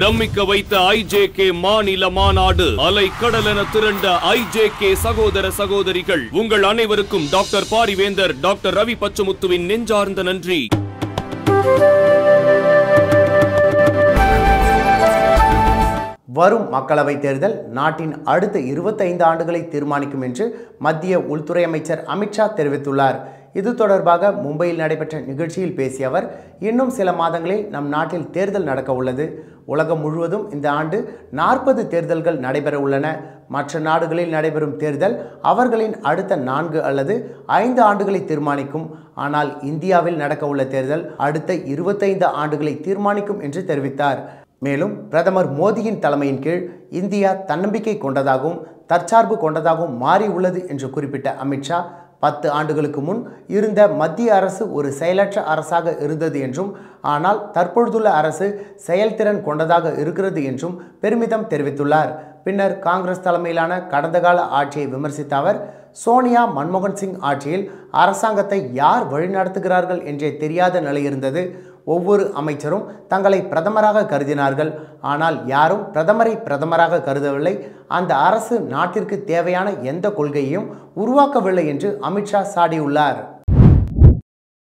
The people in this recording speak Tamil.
பிரமிக்க வைத்த ஐஜேகே மாநில மாநாடு அலைக்கடலென திரண்ட ஐஜேகே சகோதர சகோதரிகள் உங்கள் அனைவருக்கும் டாக்டர் பாரிவேந்தர் டாக்டர் ரவி பச்சமுத்துவின் நெஞ்சார்ந்த நன்றி வரும் மக்களவைத் தேர்தல் நாட்டின் அடுத்த இருபத்தைந்து ஆண்டுகளை தீர்மானிக்கும் என்று மத்திய உள்துறை அமைச்சர் அமித்ஷா தெரிவித்துள்ளார் இது தொடர்பாக மும்பையில் நடைபெற்ற நிகழ்ச்சியில் பேசிய அவர் இன்னும் சில மாதங்களில் நம் நாட்டில் தேர்தல் நடக்க உள்ளது உலகம் முழுவதும் இந்த ஆண்டு நாற்பது தேர்தல்கள் நடைபெற உள்ளன மற்ற நாடுகளில் நடைபெறும் தேர்தல் அவர்களின் அடுத்த நான்கு அல்லது ஐந்து ஆண்டுகளை தீர்மானிக்கும் ஆனால் இந்தியாவில் நடக்க உள்ள தேர்தல் அடுத்த இருபத்தைந்து ஆண்டுகளை தீர்மானிக்கும் என்று தெரிவித்தார் மேலும் பிரதமர் மோடியின் தலைமையின் கீழ் இந்தியா தன்னம்பிக்கை கொண்டதாகவும் தற்சார்பு கொண்டதாகவும் மாறி உள்ளது என்று குறிப்பிட்ட அமித்ஷா பத்து ஆண்டுகளுக்கு முன் இருந்த மத்திய அரசு ஒரு செயலற்ற அரசாக இருந்தது என்றும் ஆனால் தற்பொழுதுள்ள அரசு செயல்திறன் கொண்டதாக இருக்கிறது என்றும் பெருமிதம் தெரிவித்துள்ளார் பின்னர் காங்கிரஸ் தலைமையிலான கடந்த கால ஆட்சியை விமர்சித்த அவர் சோனியா மன்மோகன் சிங் ஆட்சியில் அரசாங்கத்தை யார் வழிநடத்துகிறார்கள் என்றே தெரியாத நிலை இருந்தது ஒவ்வொரு அமைச்சரும் தங்களை பிரதமராக கருதினார்கள் ஆனால் யாரும் பிரதமரை பிரதமராக கருதவில்லை அந்த அரசு நாட்டிற்கு தேவையான எந்த கொள்கையையும் உருவாக்கவில்லை என்று அமித்ஷா சாடியுள்ளார்